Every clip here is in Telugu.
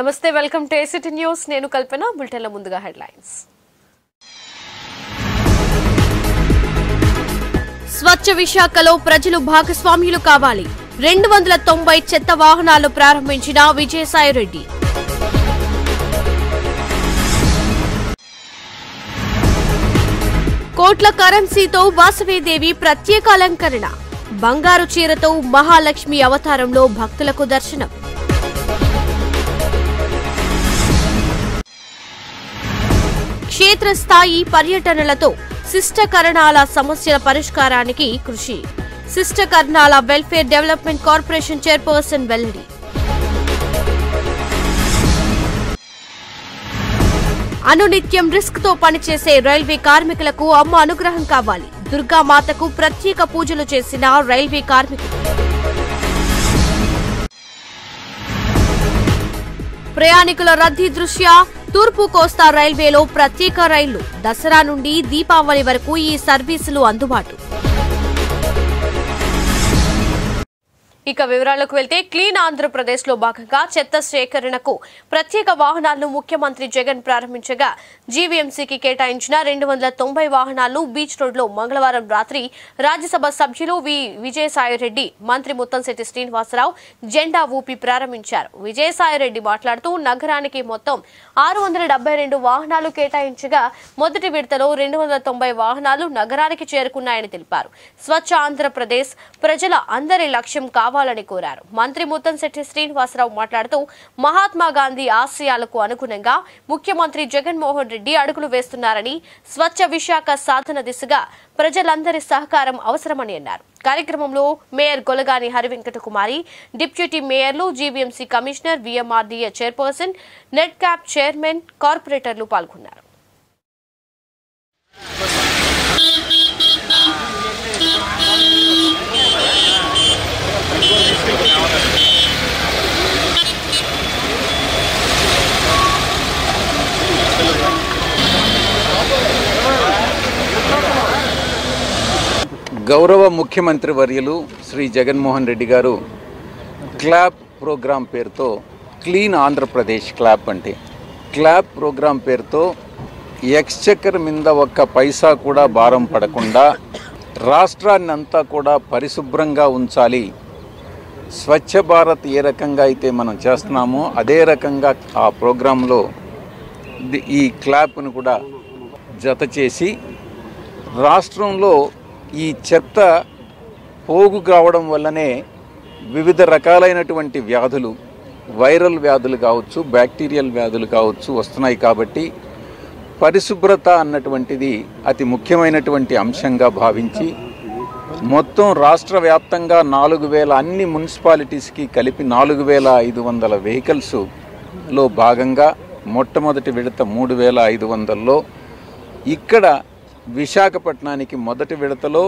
నమస్తే వెల్కమ్ టు ఏసిటీ న్యూస్ నేను కల్పన బులెటిన్ల ముందుగా హెడ్లైన్స్ స్వచ్ఛ విశాఖలో ప్రజలు భాగస్వామ్యులు కావాలి రెండు వందల తొంభై చెత్త వాహనాలు ప్రారంభించిన విజయసాయిరెడ్డి కోట్ల కరెన్సీతో వాసవేదేవి ప్రత్యేక అలంకరణ బంగారు చీరతో మహాలక్ష్మి అవతారంలో భక్తులకు దర్శనం క్షేత్రస్థాయి పర్యటనలతో శిష్టకరణాల సమస్యల పరిష్కారానికి కృషి శిష్టకరణాల వెల్ఫేర్ డెవలప్మెంట్ కార్పొరేషన్ చైర్పర్సన్ వెల్లడి అనునిత్యం రిస్క్ తో పనిచేసే రైల్వే కార్మికులకు అమ్మ అనుగ్రహం కావాలి దుర్గామాతకు ప్రత్యేక పూజలు చేసిన రైల్వే కార్మికులు ప్రయాణికుల రద్దీ దృష్ట్యా తూర్పు కోస్తా రైల్వేలో ప్రత్యేక రైళ్లు దసరా నుండి దీపావళి వరకు ఈ సర్వీసులు అందుబాటు ఇక వివరాలకు వెళ్తే క్లీన్ ఆంధ్రప్రదేశ్ లో భాగంగా చెత్త సేకరణకు ప్రత్యేక వాహనాలను ముఖ్యమంత్రి జగన్ ప్రారంభించగా జీవీఎంసీకి కేటాయించిన రెండు వందల తొంభై వాహనాలను బీచ్ రోడ్లో మంగళవారం రాత్రి రాజ్యసభ సభ్యులు వి విజయసాయిరెడ్డి మంత్రి ముత్తంశెట్టి శ్రీనివాసరావు జెండా ఊపి ప్రారంభించారు విజయసాయిరెడ్డి మాట్లాడుతూ నగరానికి మొత్తం ఆరు వందల డెబ్బై రెండు వాహనాలు కేటాయించగా మొదటి విడతలో రెండు వందల తొంభై వాహనాలు నగరానికి చేరుకున్నాయని తెలిపారు స్వచ్ఛ ఆంధ్రప్రదేశ్ ప్రజల అందరి లక్ష్యం కావాలని కోరారు మంత్రి ముత్తంశెట్టి శ్రీనివాసరావు మాట్లాడుతూ మహాత్మా గాంధీ ఆశయాలకు అనుగుణంగా ముఖ్యమంత్రి జగన్మోహన్ రెడ్డి అడుగులు వేస్తున్నారని స్వచ్ఛ విశాఖ సాధన దిశగా ప్రజలందరి సహకారం అవసరమని అన్నారు కార్యక్రమంలో మేయర్ గొలగాని హరివెంకట కుమారి డిప్యూటీ మేయర్లు GVMC commissioner VMRDA chairperson NEDCAP chairman కార్పొరేటర్లు పాల్గొన్నారు గౌరవ ముఖ్యమంత్రి వర్యులు శ్రీ జగన్మోహన్ రెడ్డి గారు క్లాప్ ప్రోగ్రాం పేరుతో క్లీన్ ఆంధ్రప్రదేశ్ క్లాప్ అంటే క్లాప్ ప్రోగ్రాం పేరుతో ఎక్స్చక్కర్ మీద ఒక్క పైసా కూడా భారం పడకుండా రాష్ట్రాన్ని అంతా కూడా పరిశుభ్రంగా ఉంచాలి స్వచ్ఛ భారత్ ఏ రకంగా అయితే మనం చేస్తున్నామో అదే రకంగా ఆ ప్రోగ్రాంలో ది- ఈ క్లాప్ను కూడా జత చేసి రాష్ట్రంలో ఈ చెత్త పోగు కావడం వల్లనే వివిధ రకాలైనటువంటి వ్యాధులు వైరల్ వ్యాధులు కావచ్చు బ్యాక్టీరియల్ వ్యాధులు కావచ్చు వస్తున్నాయి కాబట్టి పరిశుభ్రత అన్నటువంటిది అతి ముఖ్యమైనటువంటి అంశంగా భావించి మొత్తం రాష్ట్ర వ్యాప్తంగా నాలుగు వేల అన్ని మున్సిపాలిటీస్కి కలిపి నాలుగు వేల ఐదు వందల వెహికల్స్లో భాగంగా మొట్టమొదటి విడత మూడు వేల ఐదు వందల్లో ఇక్కడ విశాఖపట్నానికి మొదటి విడతలో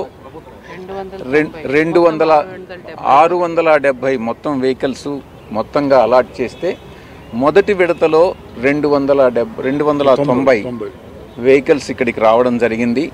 రెం- రెండు వందల ఆరు వందల డెబ్భై మొత్తం వెహికల్స్ మొత్తంగా అలాట్ చేస్తే మొదటి విడతలో రెండు వందల డెబ్ రెండు వందల తొంభై వెహికల్స్ ఇక్కడికి రావడం జరిగింది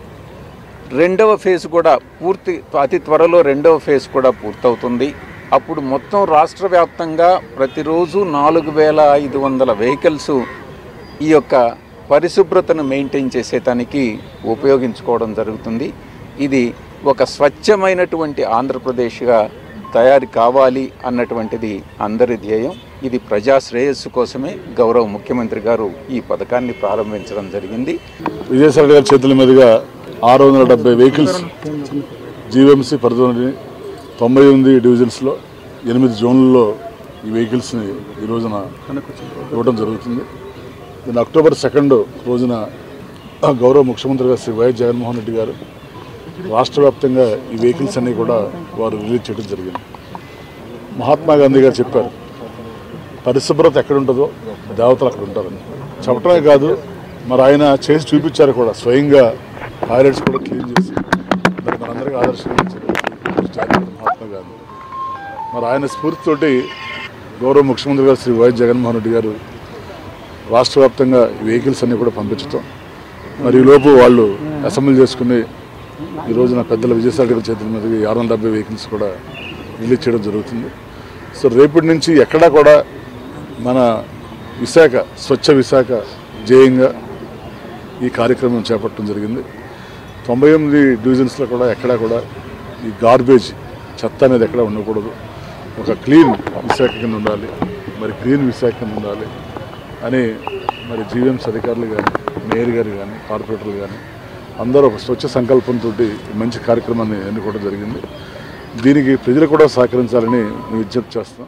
రెండవ ఫేజ్ కూడా పూర్తి అతి త్వరలో రెండవ ఫేజ్ కూడా పూర్తవుతుంది అప్పుడు మొత్తం రాష్ట్ర వ్యాప్తంగా ప్రతిరోజు నాలుగు వేల ఐదు వందల వెహికల్స్ ఈ యొక్క పరిశుభ్రతను మెయింటైన్ చేసేదానికి ఉపయోగించుకోవడం జరుగుతుంది ఇది ఒక స్వచ్ఛమైనటువంటి ఆంధ్రప్రదేశ్గా తయారు కావాలి అన్నటువంటిది అందరి ధ్యేయం ఇది ప్రజా శ్రేయస్సు కోసమే గౌరవ ముఖ్యమంత్రి గారు ఈ పథకాన్ని ప్రారంభించడం జరిగింది విజయసాయి గారి చేతుల మీదుగా ఆరు వందల డెబ్బై వెహికల్స్ జీవీఎంసీ పరిధిలోని తొంభై ఎనిమిది డివిజన్స్లో ఎనిమిది జోన్లలో ఈ వెహికల్స్ని ఈ రోజున ఇవ్వడం జరుగుతుంది దీని అక్టోబర్ సెకండ్ రోజున గౌరవ ముఖ్యమంత్రి గారు శ్రీ వైఎస్ జగన్మోహన్ రెడ్డి గారు రాష్ట్ర వ్యాప్తంగా ఈ వెహికల్స్ అన్నీ కూడా వారు రిలీజ్ చేయడం జరిగింది మహాత్మా గాంధీ గారు చెప్పారు పరిశుభ్రత ఎక్కడ ఉంటుందో దేవతలు అక్కడ ఉంటారని చెప్పడమే కాదు మరి ఆయన చేసి చూపించారు కూడా స్వయంగా టాయిలెట్స్ కూడా క్లీన్ చేసి మరి మనందరికీ ఆదర్శంగా ఇచ్చారు జాతీయ మహాత్మా గాంధీ మరి ఆయన స్ఫూర్తితోటి గౌరవ ముఖ్యమంత్రి గారు శ్రీ వైఎస్ జగన్మోహన్ రెడ్డి గారు రాష్ట్ర వ్యాప్తంగా ఈ వెహికల్స్ అన్నీ కూడా పంపించటం మరి ఈ లోపు వాళ్ళు అసెంబ్లీ చేసుకుని ఈ రోజున పెద్దల విజయసాయి గారి చేతుల మీదుగా ఈ ఆరు వందల డెబ్బై వెహికల్స్ కూడా రిలీజ్ చేయడం జరుగుతుంది సో రేపటి నుంచి ఎక్కడా కూడా మన విశాఖ స్వచ్ఛ విశాఖ జేయంగా ఈ కార్యక్రమం చేపట్టడం జరిగింది తొంభై ఎనిమిది డివిజన్స్లో కూడా ఎక్కడా కూడా ఈ గార్బేజ్ చెత్త అనేది ఎక్కడా ఉండకూడదు ఒక క్లీన్ విశాఖ కింద ఉండాలి మరి గ్రీన్ విశాఖ కింద ఉండాలి అని మరి జీవీఎంసీ అధికారులు కానీ మేయర్ గారు కానీ కార్పొరేటర్లు కానీ అందరూ ఒక స్వచ్ఛ సంకల్పంతో మంచి కార్యక్రమాన్ని ఎన్నుకోవడం జరిగింది దీనికి ప్రజలు కూడా సహకరించాలని మేము విజ్ఞప్తి చేస్తాం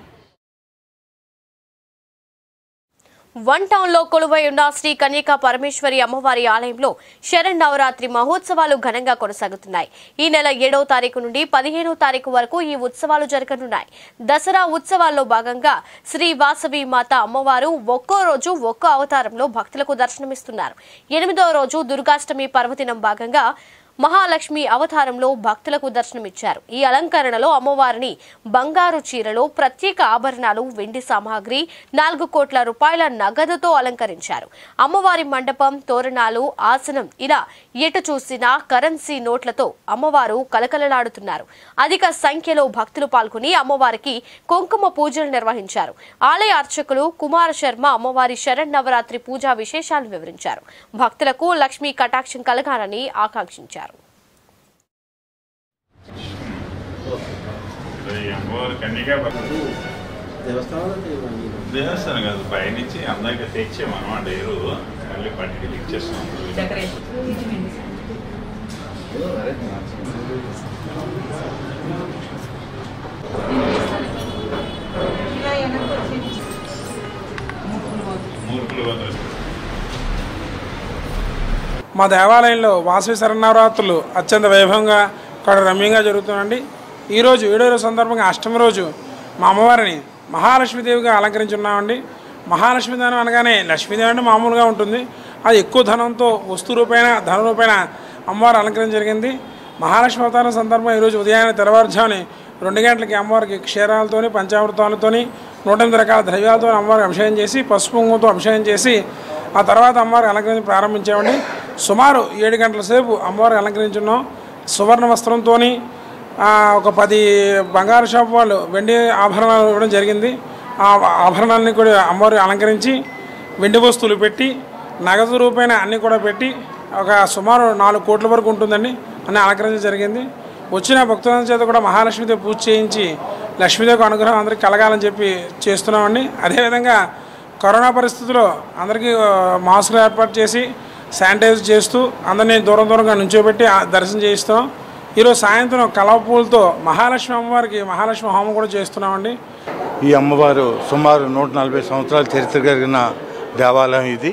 వన్ టౌన్ లో కొలువై ఉన్న శ్రీ కన్యకా పరమేశ్వరి అమ్మవారి ఆలయంలో శరణ్ నవరాత్రి మహోత్సవాలు ఘనంగా కొనసాగుతున్నాయి ఈ నెల ఏడవ తారీఖు నుండి పదిహేనవ తారీఖు వరకు ఈ ఉత్సవాలు జరగనున్నాయి దసరా ఉత్సవాల్లో భాగంగా శ్రీ వాసవి మాత అమ్మవారు ఒక్కో రోజు ఒక్కో అవతారంలో భక్తులకు దర్శనమిస్తున్నారు ఎనిమిదవ రోజు దుర్గాష్టమి పర్వదినం భాగంగా మహాలక్ష్మి అవతారంలో భక్తులకు దర్శనమిచ్చారు ఈ అలంకరణలో అమ్మవారిని బంగారు చీరలో ప్రత్యేక ఆభరణాలు వెండి సామాగ్రి నాలుగు కోట్ల రూపాయల నగదుతో అలంకరించారు అమ్మవారి మండపం తోరణాలు ఆసనం ఇలా ఎటు చూసినా కరెన్సీ నోట్లతో అమ్మవారు కలకలలాడుతున్నారు అధిక సంఖ్యలో భక్తులు పాల్గొని అమ్మవారికి కుంకుమ పూజలు నిర్వహించారు ఆలయ అర్చకులు కుమార శర్మ అమ్మవారి శరణ్ నవరాత్రి పూజా విశేషాలు వివరించారు భక్తులకు లక్ష్మీ కటాక్షం కలగాలని ఆకాంక్షించారు ఈ అమ్మవారి కన్యగా దేవస్థానం కాదు పైనుంచి అందరికి తెచ్చాము అనమాట ఎరువు మళ్ళీ పట్టుకెళ్ళి ఇచ్చేస్తాం మూర్ఖులు వదిలేస్తారు మా దేవాలయంలో వాసవి శరణవరాత్రులు అత్యంత వైభవంగా ఇక్కడ రమ్యంగా జరుగుతుందండి ఈరోజు ఏడో రోజు సందర్భంగా అష్టమి రోజు మా అమ్మవారిని మహాలక్ష్మీదేవిగా అలంకరించున్నామండి మహాలక్ష్మీదేవి అనగానే లక్ష్మీదేవి అంటే మామూలుగా ఉంటుంది అది ఎక్కువ ధనంతో వస్తు రూపైన ధన రూపైన అమ్మవారు అలంకరించడం జరిగింది మహాలక్ష్మి అవతారం సందర్భంగా ఈరోజు ఉదయాన్నే తెల్లవారుజాముని రెండు గంటలకి అమ్మవారికి క్షీరాలతోని పంచామృతాలతోని నూట ఎనిమిది రకాల ద్రవ్యాలతో అమ్మవారికి అభిషేకం చేసి పసుపు కుంకుమతో అభిషేకం చేసి ఆ తర్వాత అమ్మవారికి అలంకరించి ప్రారంభించామండి సుమారు ఏడు గంటల సేపు అమ్మవారికి అలంకరించున్నాం సువర్ణ వస్త్రంతో ఒక పది బంగారు షాప్ వాళ్ళు వెండి ఆభరణాలు ఇవ్వడం జరిగింది ఆ ఆభరణాలని కూడా అమ్మవారికి అలంకరించి వెండి వస్తువులు పెట్టి నగదు రూపైన అన్నీ కూడా పెట్టి ఒక సుమారు నాలుగు కోట్ల వరకు ఉంటుందండి అన్ని అలంకరించడం జరిగింది వచ్చిన భక్తుల చేత కూడా మహాలక్ష్మితో పూజ చేయించి లక్ష్మీదేవికి అనుగ్రహం అందరికీ కలగాలని చెప్పి చేస్తున్నామండి అదేవిధంగా కరోనా పరిస్థితుల్లో అందరికీ ఆ, మాస్కులు ఏర్పాటు చేసి శానిటైజ్ చేస్తూ అందరినీ దూరం దూరంగా నుంచోబెట్టి ఆ దర్శనం చేయిస్తున్నాం ఈరోజు సాయంత్రం కలవ పూలతో మహాలక్ష్మి అమ్మవారికి మహాలక్ష్మి హోమం కూడా చేస్తున్నామండి ఈ అమ్మవారు సుమారు నూట నలభై సంవత్సరాల చరిత్ర కలిగిన దేవాలయం ఇది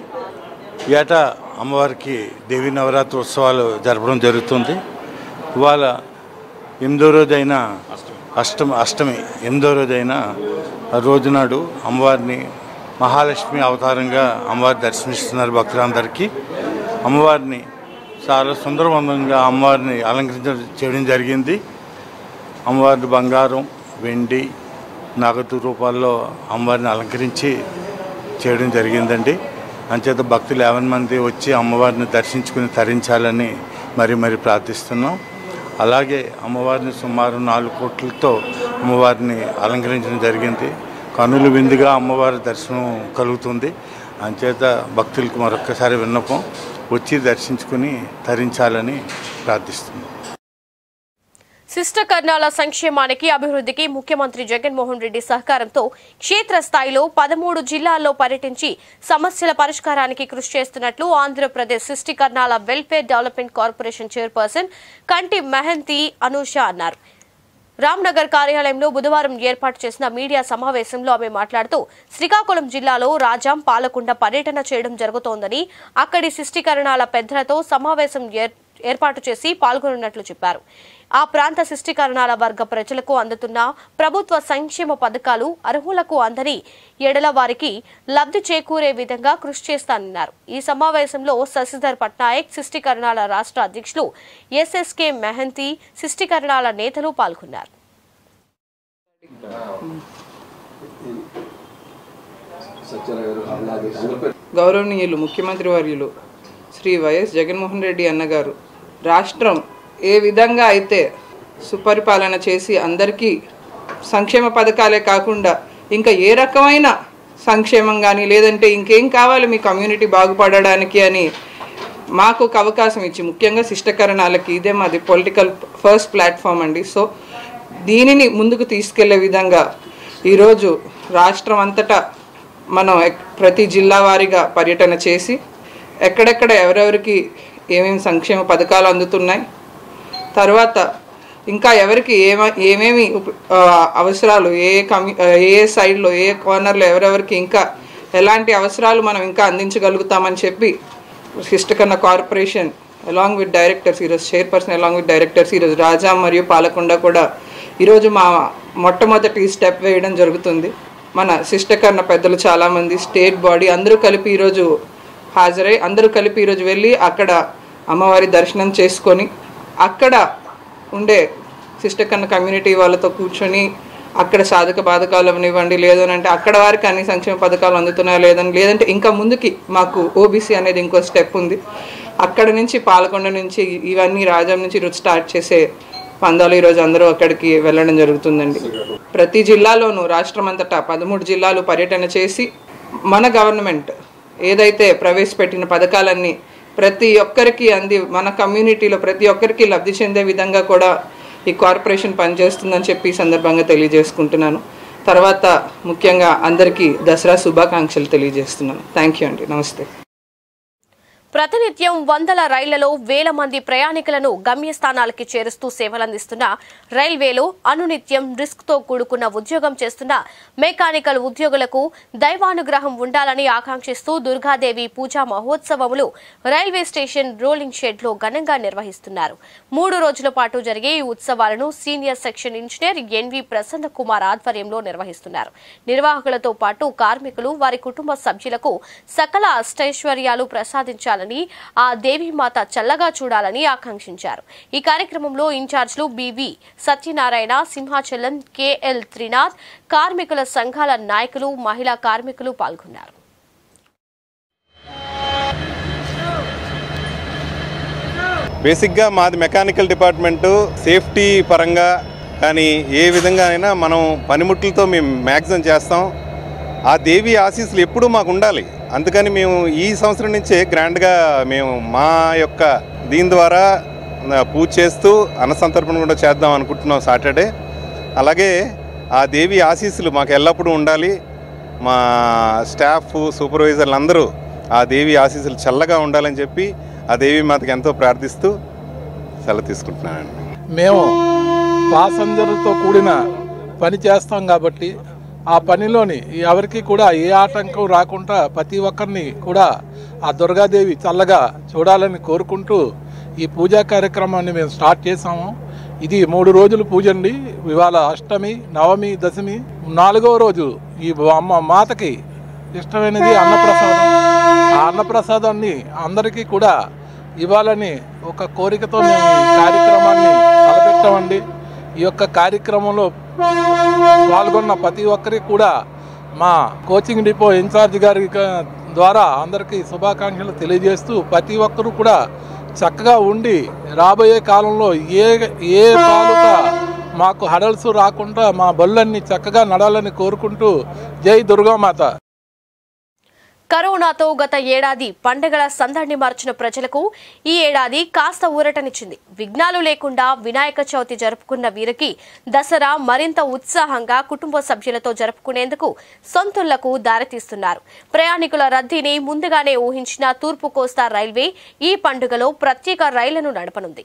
ఏటా అమ్మవారికి దేవీ నవరాత్రి ఉత్సవాలు జరపడం జరుగుతుంది ఇవాళ ఎనిమిదో రోజైన అష్టమి అష్టమి ఎనిమిదో రోజైన ఆ రోజునాడు అమ్మవారిని మహాలక్ష్మి అవతారంగా అమ్మవారి దర్శనమిస్తున్నారు భక్తులందరికీ అమ్మవారిని చాలా సుందరవంతంగా అమ్మవారిని అలంకరించడం చేయడం జరిగింది అమ్మవారిని బంగారం వెండి నగదు రూపాల్లో అమ్మవారిని అలంకరించి చేయడం జరిగిందండి అంచేత భక్తులు యాభై మంది వచ్చి అమ్మవారిని దర్శించుకుని తరించాలని మరి మరి ప్రార్థిస్తున్నాం అలాగే అమ్మవారిని సుమారు నాలుగు కోట్లతో అమ్మవారిని అలంకరించడం జరిగింది కనులు విందుగా అమ్మవారి దర్శనం కలుగుతుంది అంచేత భక్తులకు మరొక్కసారి విన్నపం వచ్చి దర్శించుకుని తరించాలని ప్రార్థిస్తున్నాం శిష్ట కర్ణాల సంక్షేమానికి అభివృద్ధికి ముఖ్యమంత్రి జగన్మోహన్ రెడ్డి సహకారంతో క్షేత్రస్థాయిలో పదమూడు జిల్లాల్లో పర్యటించి సమస్యల పరిష్కారానికి కృషి చేస్తున్నట్లు ఆంధ్రప్రదేశ్ శిష్టి కర్ణాల welfare development corporation chairperson Kanti Mohanty Anusha అన్నారు రామ్నగర్ కార్యాలయంలో బుధవారం ఏర్పాటు చేసిన మీడియా సమావేశంలో ఆమె మాట్లాడుతూ శ్రీకాకుళం జిల్లాలో రాజాం పాలకుండ పర్యటన చేయడం జరుగుతోందని అక్కడి శిష్టీకరణాల పెద్దలతో సమావేశం ఏర్- ఏర్పాటు చేసి పాల్గొనున్నట్లు చెప్పారు ఆ ప్రాంత శిష్టీకరణాల వర్గ ప్రజలకు అందుతున్న ప్రభుత్వ సంక్షేమ పథకాలు అర్హులకు అందని ఎడల వారికి లబ్ధి చేకూరే విధంగా కృషి చేస్తానన్నారు ఈ సమావేశంలో శశిధర్ పట్నాయక్ శిష్టీకరణాల రాష్ట్ర అధ్యక్షులు ఎస్ఎస్కే మెహంతి శిష్టీకరణాల నేతలు పాల్గొన్నారు గౌరవనీయులు ముఖ్యమంత్రి వర్యులు శ్రీ వైఎస్ జగన్మోహన్ రెడ్డి అన్నగారు రాష్ట్రం ఏ విధంగా అయితే సుపరిపాలన చేసి అందరికీ సంక్షేమ పథకాలే కాకుండా ఇంకా ఏ రకమైన సంక్షేమం కానీ లేదంటే ఇంకేం కావాలి మీ కమ్యూనిటీ బాగుపడడానికి అని మాకు ఒక అవకాశం ఇచ్చి ముఖ్యంగా శిష్టకరణాలకి ఇదే మాది పొలిటికల్ ఫస్ట్ ప్లాట్ఫామ్ అండి సో దీనిని ముందుకు తీసుకెళ్లే విధంగా ఈరోజు రాష్ట్రం అంతటా మనం ఎక్- ప్రతి జిల్లా వారీగా పర్యటన చేసి ఎక్కడెక్కడ ఎవరెవరికి ఏమేమి సంక్షేమ పథకాలు అందుతున్నాయి తర్వాత ఇంకా ఎవరికి ఏమ ఏమేమి ఉప- ఆ, అవసరాలు ఏ కమ్యూ ఏ సైడ్లో ఏ కార్నర్లో ఎవరెవరికి ఇంకా ఎలాంటి అవసరాలు మనం ఇంకా అందించగలుగుతామని చెప్పి శిష్టకన్న కార్పొరేషన్ అలాంగ్ విత్ డైరెక్టర్స్ ఈరోజు చైర్పర్సన్ అలాంగ్ విత్ డైరెక్టర్స్ ఈరోజు రాజా మరియు పాలకొండ కూడా ఈరోజు మా మొట్టమొదటి స్టెప్ వేయడం జరుగుతుంది మన శిష్టకర్ణ పెద్దలు చాలామంది స్టేట్ బాడీ అందరూ కలిపి ఈరోజు హాజరై అందరూ కలిపి ఈరోజు వెళ్ళి అక్కడ అమ్మవారి దర్శనం చేసుకొని అక్కడ ఉండే శిష్టకన్న కమ్యూనిటీ వాళ్ళతో కూర్చొని అక్కడ సాధక బాధకాలు అవనివ్వండి లేదు అని అంటే అక్కడ వారికి అన్ని సంక్షేమ పథకాలు అందుతున్నాయా లేదని లేదంటే ఇంకా ముందుకి మాకు ఓబీసీ అనేది ఇంకో స్టెప్ ఉంది అక్కడ నుంచి పాలకొండ నుంచి ఇవన్నీ రాజాం నుంచి ఈరోజు స్టార్ట్ చేసే పందాలు ఈరోజు అందరూ అక్కడికి వెళ్ళడం జరుగుతుందండి ప్రతి జిల్లాలోనూ రాష్ట్రం అంతటా పదమూడు జిల్లాలు పర్యటన చేసి మన గవర్నమెంట్ ఏదైతే ప్రవేశపెట్టిన పథకాలన్నీ ప్రతి ఒక్కరికి అంది మన కమ్యూనిటీలో ప్రతి ఒక్కరికి లబ్ధి చెందే విధంగా కూడా ఈ కార్పొరేషన్ పనిచేస్తుందని చెప్పి ఈ సందర్భంగా తెలియజేసుకుంటున్నాను తర్వాత ముఖ్యంగా అందరికీ దసరా శుభాకాంక్షలు తెలియజేస్తున్నాను థ్యాంక్ యూ అండి నమస్తే ప్రతినిత్యం వందల రైళ్లలో వేల మంది ప్రయాణికులను గమ్యస్థానాలకి చేరుస్తూ సేవలందిస్తున్న రైల్వేలో అనునిత్యం రిస్క్ తో కూడుకున్న ఉద్యోగం చేస్తున్న మెకానికల్ ఉద్యోగులకు దైవానుగ్రహం ఉండాలని ఆకాంక్షిస్తూ దుర్గాదేవి పూజా మహోత్సవములు రైల్వే స్టేషన్ రోలింగ్ షెడ్ లో ఘనంగా నిర్వహిస్తున్నారు మూడు రోజుల పాటు జరిగే ఈ ఉత్సవాలను senior section engineer NV Prasanna Kumar ఆధ్వర్యంలో నిర్వహిస్తున్నారు నిర్వాహకులతో పాటు కార్మికులు వారి కుటుంబ సభ్యులకు సకల అష్టైశ్వర్యాలు ప్రసాదించాలని ఆ దేవీమాత చల్లగా చూడాలని ఆకాంక్షించారు ఈ కార్యక్రమంలో ఇన్ఛార్జ్లు బివి సత్యనారాయణ సింహాచలం కెఎల్ త్రినాథ్ కార్మికుల సంఘాల నాయకులు మహిళా కార్మికులు పాల్గొన్నారు బేసిక్గా మాది మెకానికల్ డిపార్ట్మెంటు సేఫ్టీ పరంగా కానీ ఏ విధంగా అయినా మనం పనిముట్లతో మేము మ్యాక్సిమం చేస్తాం ఆ దేవి ఆశీస్సులు ఎప్పుడూ మాకు ఉండాలి అందుకని మేము ఈ సంవత్సరం నుంచే గ్రాండ్గా మేము మా యొక్క దీని ద్వారా ఆ, పూజ చేస్తూ అన్నసంతర్పణ కూడా చేద్దాం అనుకుంటున్నాం సాటర్డే అలాగే ఆ దేవి ఆశీస్సులు మాకు ఎల్లప్పుడూ ఉండాలి మా స్టాఫ్ సూపర్వైజర్లు అందరూ ఆ దేవి ఆశీస్సులు చల్లగా ఉండాలని చెప్పి ఆ దేవి మాతకి ఎంతో ప్రార్థిస్తూ సెలవు తీసుకుంటున్నానండి మేము పాసెంజర్లతో కూడిన పని చేస్తాం కాబట్టి ఆ పనిలోని ఎవరికి కూడా ఏ ఆటంకం రాకుండా ప్రతి ఒక్కరిని కూడా ఆ దుర్గాదేవి చల్లగా చూడాలని కోరుకుంటూ ఈ పూజా కార్యక్రమాన్ని మేము స్టార్ట్ చేసాము ఇది మూడు రోజులు పూజ అండి ఇవాళ అష్టమి నవమి దశమి నాలుగవ రోజు ఈ అమ్మ మాతకి ఇష్టమైనది అన్నప్రసాదం ఆ అన్నప్రసాదాన్ని అందరికీ కూడా ఇవ్వాలని ఒక కోరికతో మేము ఈ కార్యక్రమాన్ని తలపెట్టామండి ఈ యొక్క కార్యక్రమంలో పాల్గొన్న ప్రతి ఒక్కరికి కూడా మా కోచింగ్ డిపో ఇన్ఛార్జ్ గారి క- ద్వారా అందరికీ శుభాకాంక్షలు తెలియజేస్తూ ప్రతి ఒక్కరూ కూడా చక్కగా ఉండి రాబోయే కాలంలో ఏ ఏ తాలూకా మాకు హడల్స్ రాకుండా మా బళ్ళన్నీ చక్కగా నడాలని కోరుకుంటూ జై దుర్గామాత కరోనాతో గత ఏడాది పండుగల సందడిని మార్చిన ప్రజలకు ఈ ఏడాది కాస్త ఊరటనిచ్చింది విఘ్నాలు లేకుండా వినాయక చవితి జరుపుకున్న వీరికి దసరా మరింత ఉత్సాహంగా కుటుంబ సభ్యులతో జరుపుకునేందుకు సొంతుళ్లకు దారితీస్తున్నారు ప్రయాణికుల రద్దీని ముందుగానే ఊహించిన తూర్పు కోస్తా రైల్వే ఈ పండుగలో ప్రత్యేక రైళ్లను నడపనుంది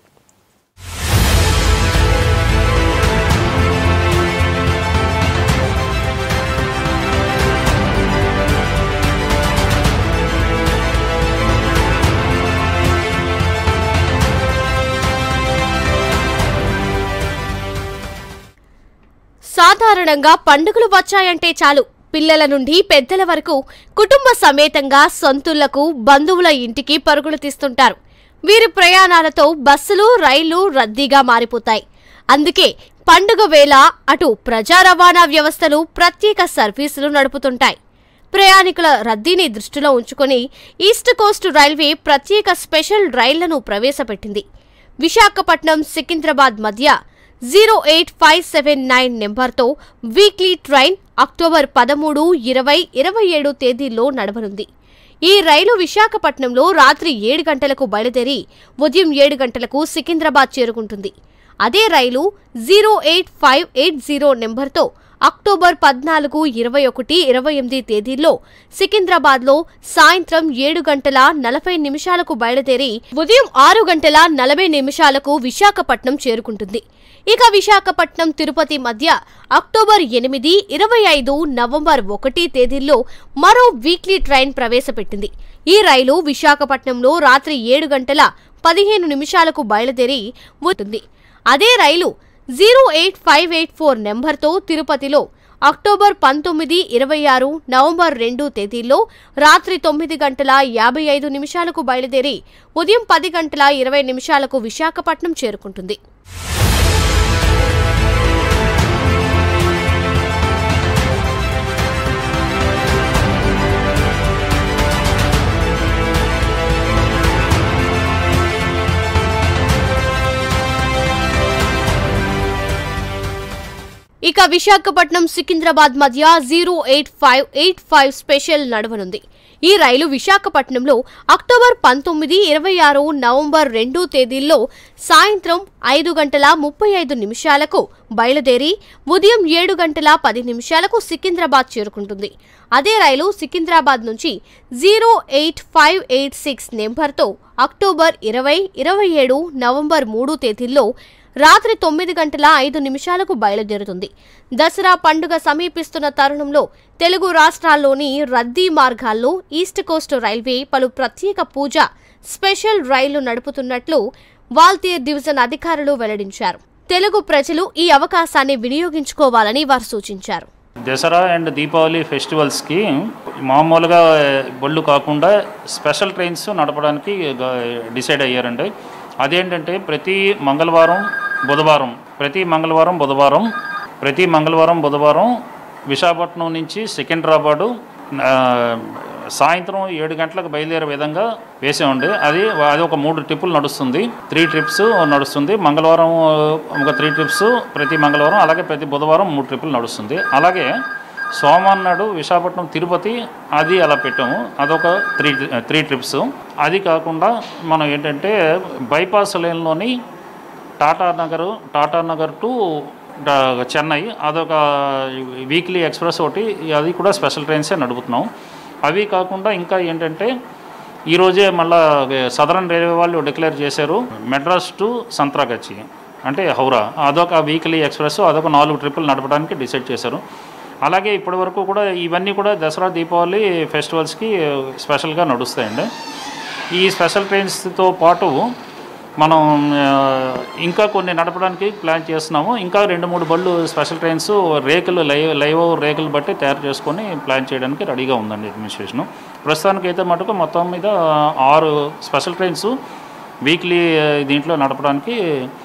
సాధారణంగా పండుగలు వచ్చాయంటే చాలు పిల్లల నుండి పెద్దల వరకు కుటుంబ సమేతంగా సొంతుళ్లకు బంధువుల ఇంటికి పరుగులు తీస్తుంటారు వీరి ప్రయాణాలతో బస్సులు రైళ్లు రద్దీగా మారిపోతాయి అందుకే పండుగ వేళ అటు ప్రజా రవాణా వ్యవస్థలు ప్రత్యేక సర్వీసులు నడుపుతుంటాయి ప్రయాణికుల రద్దీని దృష్టిలో ఉంచుకొని ఈస్ట్ కోస్ట్ రైల్వే ప్రత్యేక స్పెషల్ రైళ్లను ప్రవేశపెట్టింది విశాఖపట్నం సికింద్రాబాద్ మధ్య zero eight five seven nine నెంబర్తో వీక్లీ ట్రైన్ అక్టోబర్ పదమూడు ఇరవై ఇరవై ఏడు తేదీల్లో నడవనుంది ఈ రైలు విశాఖపట్నంలో రాత్రి ఏడు గంటలకు బయలుదేరి ఉదయం ఏడు గంటలకు సికింద్రాబాద్ చేరుకుంటుంది అదే రైలు zero eight five eight zero నెంబర్తో అక్టోబర్ పద్నాలుగు ఇరవై ఒకటి ఇరవై ఎనిమిది తేదీల్లో సికింద్రాబాద్లో సాయంత్రం ఏడు గంటల నలభై నిమిషాలకు బయలుదేరి ఉదయం ఆరు గంటల నలభై నిమిషాలకు విశాఖపట్నం చేరుకుంటుంది ఇక విశాఖపట్నం తిరుపతి మధ్య అక్టోబర్ ఎనిమిది ఇరవై ఐదు నవంబర్ ఒకటి తేదీల్లో మరో వీక్లీ ట్రైన్ ప్రవేశపెట్టింది ఈ రైలు విశాఖపట్నంలో రాత్రి ఏడు గంటల పదిహేను నిమిషాలకు బయలుదేరి ఉంటుంది అదే రైలు zero eight five eight four నెంబర్తో తిరుపతిలో అక్టోబర్ పంతొమ్మిది ఇరవై ఆరు నవంబర్ రెండు తేదీల్లో రాత్రి తొమ్మిది గంటల యాభై ఐదు నిమిషాలకు బయలుదేరి ఉదయం పది గంటల ఇరవై నిమిషాలకు విశాఖపట్నం చేరుకుంటుంది ఇక విశాఖపట్నం సికింద్రాబాద్ మధ్య zero eight five eight five special నడవనుంది ఈ రైలు విశాఖపట్నంలో అక్టోబర్ పంతొమ్మిది ఇరవై ఆరు నవంబర్ రెండు తేదీల్లో సాయంత్రం ఐదు గంటల ముప్పై ఐదు నిమిషాలకు బయలుదేరి ఉదయం ఏడు గంటల పది నిమిషాలకు సికింద్రాబాద్ చేరుకుంటుంది అదే రైలు సికింద్రాబాద్ నుంచి zero eight five eight six నెంబర్తో అక్టోబర్ ఇరవై ఇరవై ఏడు నవంబర్ మూడు తేదీల్లో రాత్రి తొమ్మిది గంటల ఐదు నిమిషాలకు బయలుదేరుతుంది దసరా పండుగ సమీపిస్తున్న తరుణంలో తెలుగు రాష్ట్రాల్లోని రద్దీ మార్గాల్లో ఈస్ట్ కోస్ట్ రైల్వే పలు ప్రత్యేక పూజ స్పెషల్ రైళ్లు నడుపుతున్నట్లు వాల్తీర్ డివిజన్ అధికారులు వెల్లడించారు తెలుగు ప్రజలు ఈ అవకాశాన్ని వినియోగించుకోవాలని వారు సూచించారు దసరా అండ్ దీపావళి ఫెస్టివల్స్కి మామూలుగా బళ్ళు కాకుండా స్పెషల్ ట్రైన్స్ నడపడానికి గ- డిసైడ్ అయ్యారండి అదేంటంటే ప్రతి మంగళవారం బుధవారం ప్రతి మంగళవారం బుధవారం ప్రతి మంగళవారం బుధవారం విశాఖపట్నం నుంచి సికింద్రాబాదు ఆ, సాయంత్రం ఏడు గంటలకు బయలుదేరే విధంగా వేసామండి అది అది ఒక మూడు ట్రిప్పులు నడుస్తుంది త్రీ ట్రిప్స్ నడుస్తుంది మంగళవారం ఒక త్రీ ట్రిప్స్ ప్రతి మంగళవారం అలాగే ప్రతి బుధవారం మూడు ట్రిప్పులు నడుస్తుంది అలాగే సోమవారం నాడు విశాఖపట్నం తిరుపతి అది అలా పెట్టాము అదొక త్రీ త్రీ ట్రిప్స్ అది కాకుండా మనం ఏంటంటే బైపాస్ లైన్లోని Tatanagar Tatanagar to డా- చెన్నై అదొక వీక్లీ ఎక్స్ప్రెస్ ఒకటి అది కూడా స్పెషల్ ట్రైన్సే నడుపుతున్నాం అవి కాకుండా ఇంకా ఏంటంటే ఈరోజే మళ్ళా సదరన్ రైల్వే వాళ్ళు డిక్లేర్ చేశారు మెడ్రాస్ టు సంత్రాగచ్చి అంటే హౌరా అదొక వీక్లీ ఎక్స్ప్రెస్ అదొక నాలుగు ట్రిప్పులు నడపడానికి డిసైడ్ చేశారు అలాగే ఇప్పటి వరకు కూడా ఇవన్నీ కూడా దసరా దీపావళి ఫెస్టివల్స్కి స్పెషల్గా నడుస్తాయండి ఈ స్పెషల్ ట్రైన్స్తో పాటు మనం ఆ, ఇంకా కొన్ని నడపడానికి ప్లాన్ చేస్తున్నాము ఇంకా రెండు మూడు బళ్ళు స్పెషల్ ట్రైన్స్ రేకులు లైవ్ లైవ్ రేకులు బట్టి తయారు చేసుకొని ప్లాన్ చేయడానికి రెడీగా ఉందండి అడ్మినిస్ట్రేషన్ ప్రస్తుతానికి అయితే మటుకు మొత్తం మీద ఆరు స్పెషల్ ట్రైన్స్ వీక్లీ దీంట్లో నడపడానికి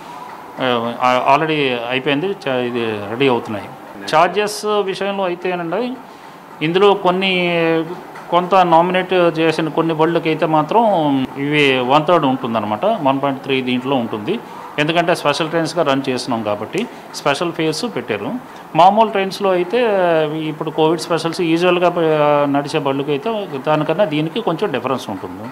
ఆల్రెడీ అయిపోయింది చ- ఇది రెడీ అవుతున్నాయి ఛార్జెస్ విషయంలో అయితేనండి ఇందులో కొన్ని కొంత నామినేట్ చేసిన కొన్ని బళ్ళకి అయితే మాత్రం ఇవి వన్ థర్డ్ ఉంటుందన్నమాట వన్ పాయింట్ త్రీ దీంట్లో ఉంటుంది ఎందుకంటే స్పెషల్ ట్రైన్స్గా రన్ చేస్తున్నాం కాబట్టి స్పెషల్ ఫేర్స్ పెట్టారు మామూలు ట్రైన్స్లో అయితే ఇప్పుడు కోవిడ్ స్పెషల్స్ యూజువల్గా నడిచే బళ్ళకి అయితే దానికన్నా దీనికి కొంచెం డిఫరెన్స్ ఉంటుంది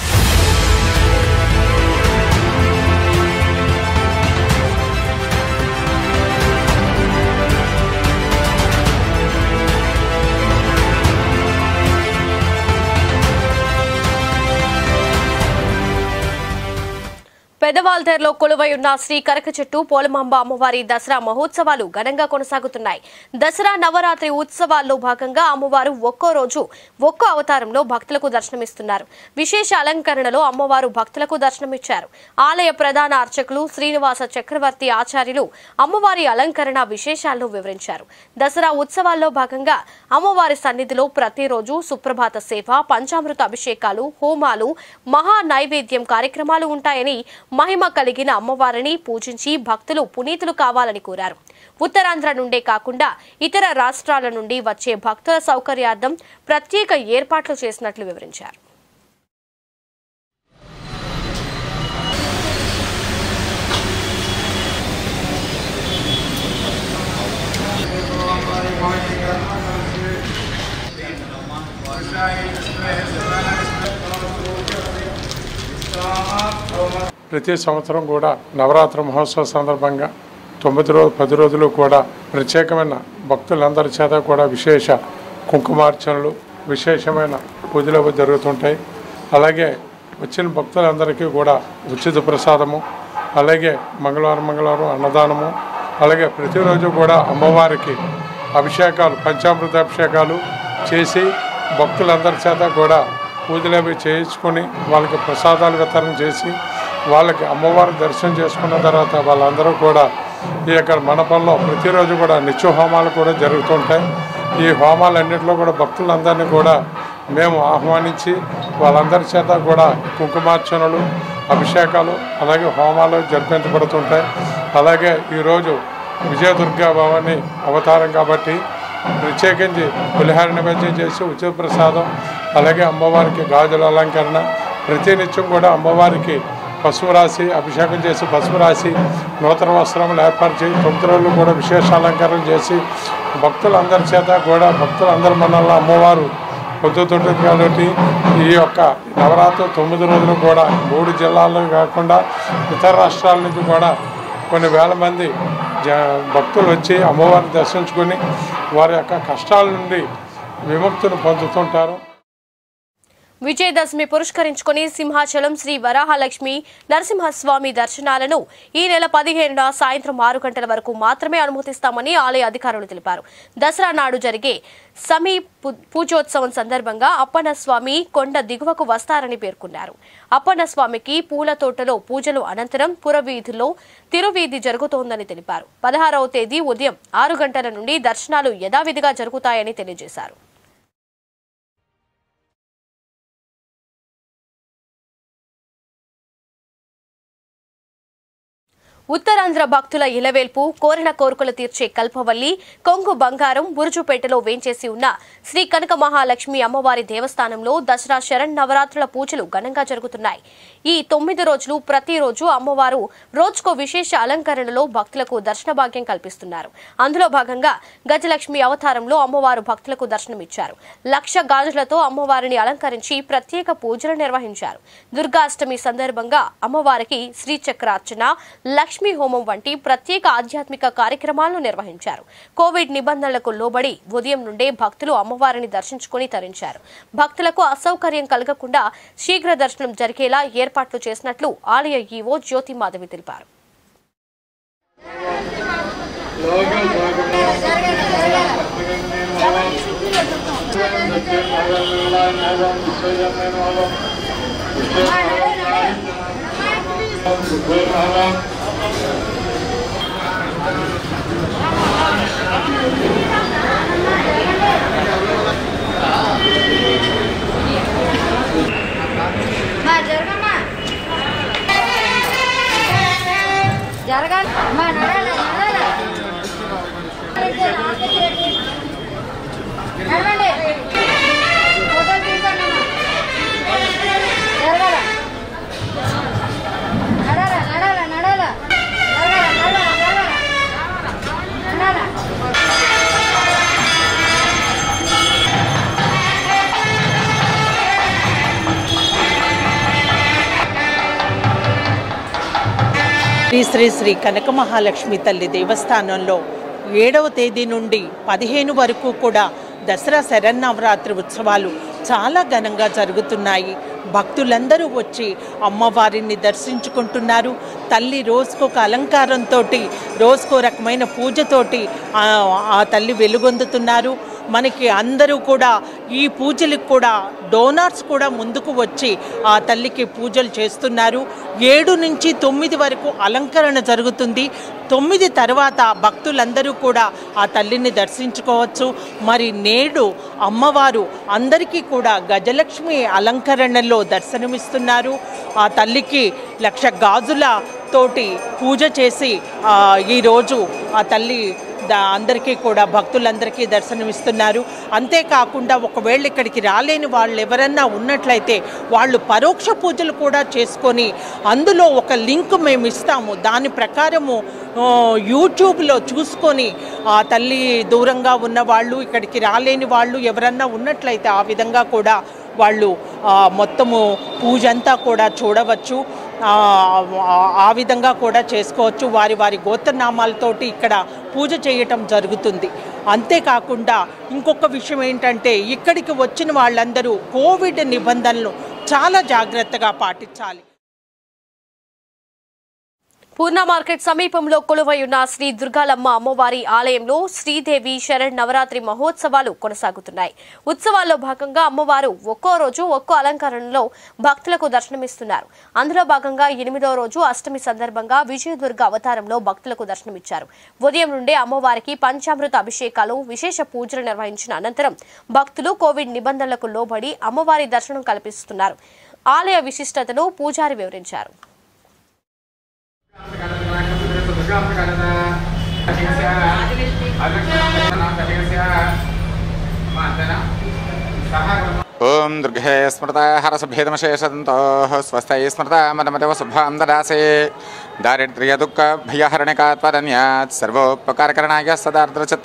పెదవాల్తేరులో కొలువై ఉన్న శ్రీ కరక చెట్టు పోలమాంబ అమ్మవారి దసరా మహోత్సవాలు ఘనంగా కొనసాగుతున్నాయి దసరా నవరాత్రి ఉత్సవాల్లో భాగంగా అమ్మవారు ఒక్కో రోజు ఒక్కో అవతారంలో భక్తులకు దర్శనమిస్తున్నారు విశేష అలంకరణలో అమ్మవారు భక్తులకు దర్శనమిచ్చారు ఆలయ ప్రధాన అర్చకులు శ్రీనివాస చక్రవర్తి ఆచార్యులు అమ్మవారి అలంకరణ విశేషాలను వివరించారు దసరా ఉత్సవాల్లో భాగంగా అమ్మవారి సన్నిధిలో ప్రతిరోజు సుప్రభాత సేవ పంచామృత అభిషేకాలు హోమాలు మహా నైవేద్యం కార్యక్రమాలు ఉంటాయని మహిమ కలిగిన అమ్మవారిని పూజించి భక్తులు పునీతులు కావాలని కోరారు ఉత్తరాంధ్ర నుండే కాకుండా ఇతర రాష్ట్రాల నుండి వచ్చే భక్తుల సౌకర్యార్థం ప్రత్యేక ఏర్పాట్లు చేసినట్లు వివరించారు Bye. ప్రతి సంవత్సరం కూడా నవరాత్రి మహోత్సవ సందర్భంగా తొమ్మిది రోజు పది రోజులు కూడా ప్రత్యేకమైన భక్తులందరి చేత కూడా విశేష కుంకుమార్చనలు విశేషమైన పూజలు జరుగుతుంటాయి అలాగే వచ్చిన భక్తులందరికీ కూడా ఉచిత ప్రసాదము అలాగే మంగళవారం మంగళవారం అన్నదానము అలాగే ప్రతిరోజు కూడా అమ్మవారికి అభిషేకాలు పంచామృత అభిషేకాలు చేసి భక్తులందరి చేత కూడా పూజలు అవి చేయించుకొని వాళ్ళకి ప్రసాదాలు వితరణ చేసి వాళ్ళకి అమ్మవారి దర్శనం చేసుకున్న తర్వాత వాళ్ళందరూ కూడా ఈ యొక్క మండపంలో ప్రతిరోజు కూడా నిత్య హోమాలు కూడా జరుగుతుంటాయి ఈ హోమాలన్నింటిలో కూడా భక్తులందరినీ కూడా మేము ఆహ్వానించి వాళ్ళందరి చేత కూడా కుంకుమార్చనలు అభిషేకాలు అలాగే హోమాలు జరిపించబడుతుంటాయి అలాగే ఈరోజు విజయదుర్గా భవాని అవతారం కాబట్టి ప్రత్యేకించి పులిహార నివేద్యం చేసి ఉచిత ప్రసాదం అలాగే అమ్మవారికి గాజుల అలంకరణ ప్రతినిత్యం కూడా అమ్మవారికి పసుపు రాసి అభిషేకం చేసి పసుపు రాసి నూతన వస్త్రములు ఏర్పాటు చేసి తొమ్మిది రోజులు కూడా విశేష అలంకరణ చేసి భక్తులందరి చేత కూడా భక్తులందరి మనల్లో అమ్మవారు పొద్దుతుంటుంది కాబట్టి ఈ యొక్క నవరాత్రి తొమ్మిది రోజులు కూడా మూడు జిల్లాల్లో కాకుండా ఇతర రాష్ట్రాల నుంచి కూడా కొన్ని వేల మంది జ భక్తులు వచ్చి అమ్మవారిని దర్శించుకొని వారి యొక్క కష్టాల నుండి విముక్తిని పొందుతుంటారు విజయదశమి పురస్కరించుకుని సింహాచలం శ్రీ వరాహలక్ష్మి నరసింహస్వామి దర్శనాలను ఈ నెల పదిహేనున సాయంత్రం ఆరు గంటల వరకు మాత్రమే అనుమతిస్తామని ఆలయ అధికారులు తెలిపారు దసరా నాడు జరిగే సమీ పు- పూజోత్సవం సందర్భంగా అప్పన్న స్వామి కొండ దిగువకు వస్తారని పేర్కొన్నారు అప్పన్న స్వామికి పూల తోటలో పూజలు అనంతరం పురవీధిలో తిరువీధి జరుగుతోందని తెలిపారు పదహారవ తేదీ ఉదయం ఆరు గంటల నుండి దర్శనాలు యథావిధిగా జరుగుతాయని తెలియజేశారు ఉత్తరాంధ్ర భక్తుల ఇలవేల్పు కోరిన కోరికలు తీర్చే కల్పవల్లి కొంగు బంగారం బురుజుపేటలో వేంచేసి ఉన్న శ్రీ కనక మహాలక్ష్మి అమ్మవారి దేవస్థానంలో దసరా శరణ్ నవరాత్రుల పూజలు ఘనంగా జరుగుతున్నాయి ఈ తొమ్మిది రోజులు ప్రతిరోజు అమ్మవారు రోజుకో విశేష అలంకరణలో భక్తులకు దర్శన భాగ్యం కల్పిస్తున్నారు అందులో భాగంగా గజలక్ష్మి అవతారంలో అమ్మవారు భక్తులకు దర్శనమిచ్చారు లక్ష గాజులతో అమ్మవారిని అలంకరించి ప్రత్యేక పూజలు నిర్వహించారు దుర్గాష్టమి సందర్భంగా అమ్మవారికి శ్రీచక్రార్చన లక్ష్మీ హోమం వంటి ప్రత్యేక ఆధ్యాత్మిక కార్యక్రమాలను నిర్వహించారు కోవిడ్ నిబంధనలకు లోబడి ఉదయం నుండే భక్తులు అమ్మవారిని దర్శించుకుని తరించారు భక్తులకు అసౌకర్యం కలగకుండా శీఘ్ర దర్శనం జరిగేలా ఏర్పాట్లు చేసినట్లు ఆలయ ఈవో జ్యోతి మాధవి తెలిపారు జరగాలి అమ్మా నడాలి నడాలి నడవండి ఫోటోలు తీసుకోండి అమ్మా జరగాల నడాల నడాల నడాల జరగాల నడాల జరగాల నడాల శ్రీ శ్రీ శ్రీ కనక మహాలక్ష్మి తల్లి దేవస్థానంలో ఏడవ తేదీ నుండి పదిహేను వరకు కూడా దసరా శరన్నవరాత్రి ఉత్సవాలు చాలా ఘనంగా జరుగుతున్నాయి భక్తులందరూ వచ్చి అమ్మవారిని దర్శించుకుంటున్నారు తల్లి రోజుకొక అలంకారంతో రోజుకో రకమైన పూజతోటి ఆ ఆ తల్లి వెలుగొందుతున్నారు మనకి అందరూ కూడా ఈ పూజలకు కూడా డోనార్స్ కూడా ముందుకు వచ్చి ఆ తల్లికి పూజలు చేస్తున్నారు ఏడు నుంచి తొమ్మిది వరకు అలంకరణ జరుగుతుంది తొమ్మిది తర్వాత భక్తులందరూ కూడా ఆ తల్లిని దర్శించుకోవచ్చు మరి నేడు అమ్మవారు అందరికీ కూడా గజలక్ష్మి అలంకరణలో దర్శనమిస్తున్నారు ఆ తల్లికి లక్ష గాజుల తోటి పూజ చేసి ఆ, ఈరోజు ఆ తల్లి ద- అందరికీ కూడా భక్తులందరికీ దర్శనమిస్తున్నారు అంతేకాకుండా ఒకవేళ ఇక్కడికి రాలేని వాళ్ళు ఎవరన్నా ఉన్నట్లయితే వాళ్ళు పరోక్ష పూజలు కూడా చేసుకొని అందులో ఒక లింక్ మేము ఇస్తాము దాని ప్రకారము ఆ, యూట్యూబ్లో చూసుకొని ఆ తల్లి దూరంగా ఉన్న వాళ్ళు ఇక్కడికి రాలేని వాళ్ళు ఎవరన్నా ఉన్నట్లయితే ఆ విధంగా కూడా వాళ్ళు ఆ, మొత్తము పూజ అంతా కూడా చూడవచ్చు ఆ, ఆ విధంగా కూడా చేసుకోవచ్చు వారి వారి గోత్రనామాలతోటి ఇక్కడ పూజ చేయటం జరుగుతుంది అంతేకాకుండా ఇంకొక విషయం ఏంటంటే ఇక్కడికి వచ్చిన వాళ్ళందరూ కోవిడ్ నిబంధనలు చాలా జాగ్రత్తగా పాటించాలి పూర్ణ మార్కెట్ సమీపంలో కొలువై ఉన్న శ్రీ దుర్గాలమ్మ అమ్మవారి ఆలయంలో శ్రీదేవి శరణ్ నవరాత్రి మహోత్సవాలు కొనసాగుతున్నాయి ఉత్సవాల్లో భాగంగా అమ్మవారు ఒక్కో రోజు ఒక్కో అలంకరణలో భక్తులకు దర్శనమిస్తున్నారు అందులో భాగంగా ఎనిమిదో రోజు అష్టమి సందర్భంగా విజయదుర్గ అవతారంలో భక్తులకు దర్శనమిచ్చారు ఉదయం నుండే అమ్మవారికి పంచామృత అభిషేకాలు విశేష పూజలు నిర్వహించిన అనంతరం భక్తులు కోవిడ్ నిబంధనలకు లోబడి అమ్మవారి దర్శనం కల్పిస్తున్నారు ఆలయ విశిష్టతను పూజారి వివరించారు ఓం దుర్గే స్మృత హరసభేదమశేషదంతో స్వస్థై స్మృత మదమదవ శుభాం దదాసే దారిద్ర్య దుఃఖ భయహరణికాత్వరణ్యాత్ సర్వోపకారకరణాయ సదార్ద్రచత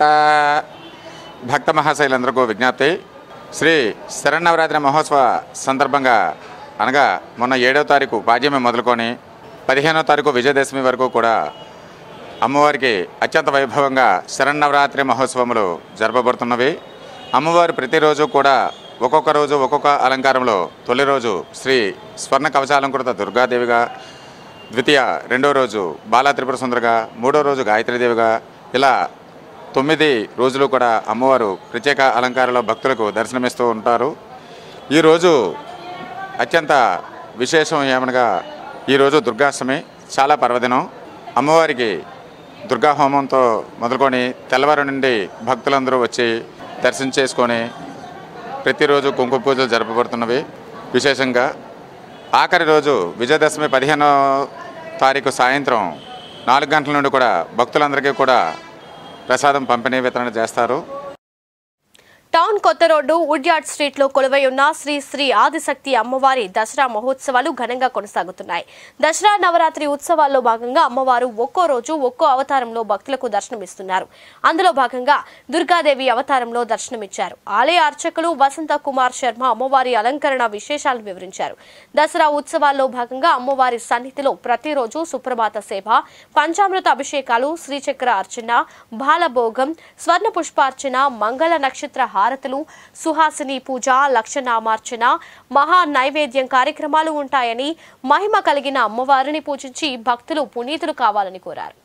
భక్త మహాశైలందరికీ విజ్ఞప్తి శ్రీ శరణవరాత్రి మహోత్సవ సందర్భంగా అనగా మొన్న ఏడవ తారీఖు పాడ్యమి మొదలుకొని పదిహేనో తారీఖు విజయదశమి వరకు కూడా అమ్మవారికి అత్యంత వైభవంగా శరన్నవరాత్రి మహోత్సవములు జరపబడుతున్నవి అమ్మవారు ప్రతిరోజు కూడా ఒక్కొక్క రోజు ఒక్కొక్క అలంకారంలో తొలి రోజు శ్రీ స్వర్ణ కవచాలంకృత దుర్గాదేవిగా ద్వితీయ రెండో రోజు బాలా త్రిపుర సుందరగా మూడో రోజు గాయత్రీదేవిగా ఇలా తొమ్మిది రోజులు కూడా అమ్మవారు ప్రత్యేక అలంకారంలో భక్తులకు దర్శనమిస్తూ ఉంటారు ఈరోజు అత్యంత విశేషం ఏమనగా ఈరోజు దుర్గాష్టమి చాలా పర్వదినం అమ్మవారికి దుర్గా హోమంతో మొదలుకొని తెల్లవారు నుండి భక్తులందరూ వచ్చి దర్శనం చేసుకొని ప్రతిరోజు కుంకుమ పూజలు జరపబడుతున్నవి విశేషంగా ఆఖరి రోజు విజయదశమి పదిహేనో తారీఖు సాయంత్రం నాలుగు గంటల నుండి కూడా భక్తులందరికీ కూడా ప్రసాదం పంపిణీ వితరణ చేస్తారు టౌన్ కొత్త రోడ్డు వుడ్యార్డ్ స్ట్రీట్ లో కొలువై ఉన్న శ్రీ శ్రీ ఆదిశక్తి అమ్మవారి దసరా మహోత్సవాలు ఘనంగా కొనసాగుతున్నాయి దసరా నవరాత్రి ఉత్సవాల్లో భాగంగా అమ్మవారు ఒక్కో రోజు ఒక్కో అవతారంలో భక్తులకు దర్శనమిస్తున్నారు అందులో భాగంగా దుర్గాదేవి అవతారంలో దర్శనమిచ్చారు ఆలయ అర్చకులు వసంత కుమార్ శర్మ అమ్మవారి అలంకరణ విశేషాలు వివరించారు దసరా ఉత్సవాల్లో భాగంగా అమ్మవారి సన్నిధిలో ప్రతిరోజు సుప్రభాత సేవ పంచామృత అభిషేకాలు శ్రీచక్ర అర్చన బాలభోగం స్వర్ణ పుష్పార్చన మంగళ నక్షత్ర హారతులు సుహాసిని పూజ లక్షనామార్చన మహా నైవేద్యం కార్యక్రమాలు ఉంటాయని మహిమ కలిగిన అమ్మవారిని పూజించి భక్తులు పునీతులు కావాలని కోరారు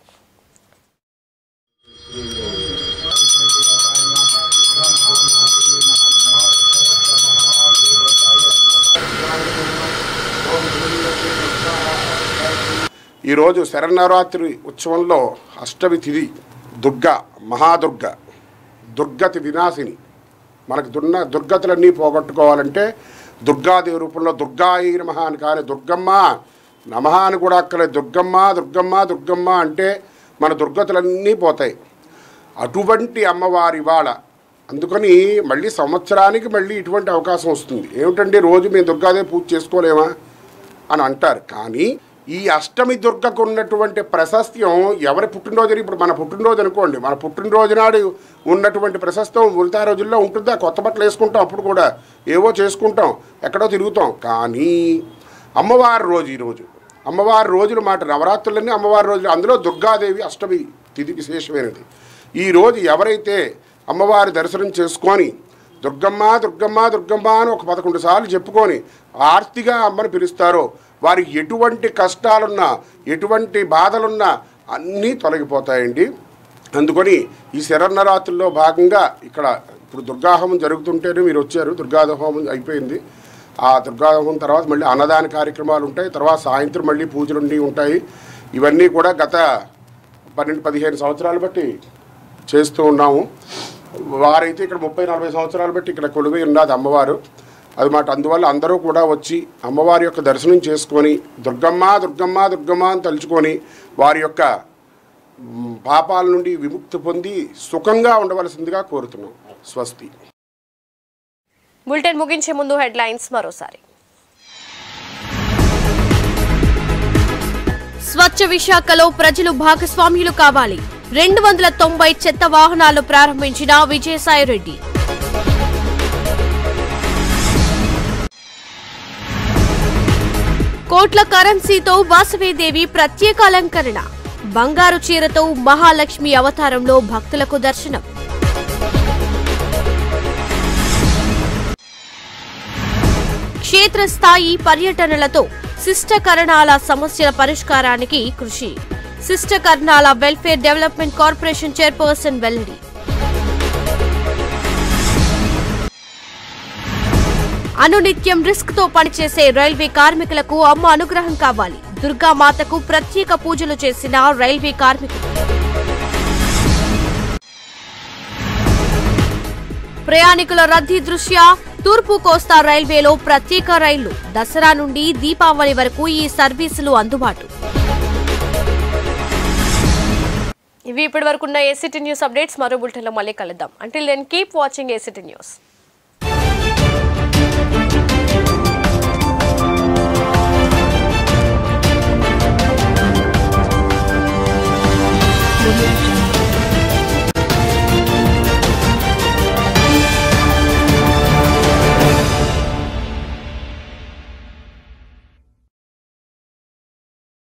ఈరోజు శరన్నవరాత్రి ఉత్సవంలో అష్టమి తిథి దుర్గ మహాదుర్గ దుర్గతి వినాశిని మనకు దున్న దుర్గతులన్నీ పోగొట్టుకోవాలంటే దుర్గాదేవి రూపంలో దుర్గాయి నమః అని కానీ దుర్గమ్మ నమః అని కూడా అక్కర్లేదు దుర్గమ్మ దుర్గమ్మ దుర్గమ్మ అంటే మన దుర్గతులన్నీ పోతాయి అటువంటి అమ్మవారి వాళ్ళ అందుకని మళ్ళీ సంవత్సరానికి మళ్ళీ ఇటువంటి అవకాశం వస్తుంది ఏమిటంటే రోజు మేము దుర్గాదేవి పూజ చేసుకోలేమా అని అంటారు కానీ ఈ అష్టమి దుర్గకు ఉన్నటువంటి ప్రశస్త్యం ఎవరి పుట్టినరోజు ఇప్పుడు మన పుట్టినరోజు అనుకోండి మన పుట్టినరోజు నాడు ఉన్నటువంటి ప్రశస్తం మిగతా రోజుల్లో ఉంటుందా కొత్త బట్టలు వేసుకుంటాం అప్పుడు కూడా ఏవో చేసుకుంటాం ఎక్కడో తిరుగుతాం కానీ అమ్మవారి రోజు ఈరోజు అమ్మవారి రోజులు మాట నవరాత్రులన్నీ అమ్మవారి రోజులు అందులో దుర్గాదేవి అష్టమి తిథి విశేషమైనది ఈ రోజు ఎవరైతే అమ్మవారి దర్శనం చేసుకొని దుర్గమ్మ దుర్గమ్మ దుర్గమ్మ అని ఒక పదకొండు సార్లు చెప్పుకొని ఆర్తిగా అమ్మని పిలుస్తారో వారికి ఎటువంటి కష్టాలున్నా ఎటువంటి బాధలున్నా అన్నీ తొలగిపోతాయండి అందుకని ఈ శరన్నరాత్రుల్లో భాగంగా ఇక్కడ ఇప్పుడు దుర్గాహోమం జరుగుతుంటేనే మీరు వచ్చారు దుర్గాహోమం అయిపోయింది ఆ దుర్గాహోమం తర్వాత మళ్ళీ అన్నదాన కార్యక్రమాలు ఉంటాయి తర్వాత సాయంత్రం మళ్ళీ పూజలు ఉంటాయి ఇవన్నీ కూడా గత పన్నెండు పదిహేను సంవత్సరాలు బట్టి చేస్తూ ఉన్నాము వారైతే ఇక్కడ ముప్పై నలభై సంవత్సరాలు బట్టి ఇక్కడ కొలువై ఉన్నది అమ్మవారు అది మాట అందువల్ల అందరూ కూడా వచ్చి అమ్మవారి యొక్క దర్శనం చేసుకొని దుర్గమ్మ దుర్గమ్మ దుర్గమ్మ అని తలుచుకొని వారి యొక్క మ్, పాపాల నుండి విముక్తి పొంది సుఖంగా ఉండవలసిందిగా కోరుతున్నాం స్వస్తి బులెటిన్ ముగించే ముందు హెడ్లైన్స్ మరోసారి స్వచ్ఛ విశాఖలో ప్రజలు భాగస్వామ్యులు కావాలి రెండు వందల తొంభై చెత్త వాహనాలు ప్రారంభించిన విజయసాయిరెడ్డి కోట్ల కరెన్సీతో వాసవేదేవి ప్రత్యేక అలంకరణ బంగారు చీరతో మహాలక్ష్మి అవతారంలో భక్తులకు దర్శనం క్షేత్రస్థాయి పర్యటనలతో శిష్టకరణాల సమస్యల పరిష్కారానికి కృషి శిష్టకరణాల వెల్ఫేర్ డెవలప్మెంట్ కార్పొరేషన్ చైర్పర్సన్ వెల్లడి అనునిత్యం రిస్క్ తో పనిచేసే రైల్వే కార్మికులకు అమ్మ అనుగ్రహం కావాలి దుర్గామాతకు ప్రత్యేక పూజలు చేసిన రైల్వే కార్మికులు ప్రయాణికుల రద్దీ దృష్ట్యా తూర్పు కోస్తా రైల్వేలో ప్రత్యేక రైళ్లు దసరా నుండి దీపావళి వరకు ఈ సర్వీసులు అందుబాటు ఇవి ఇప్పటి వరకు ఉన్న ఏసీటీ న్యూస్ అప్డేట్స్ మరో బులెటిన్లో మళ్ళీ కలుద్దాం until then keep watching ACT news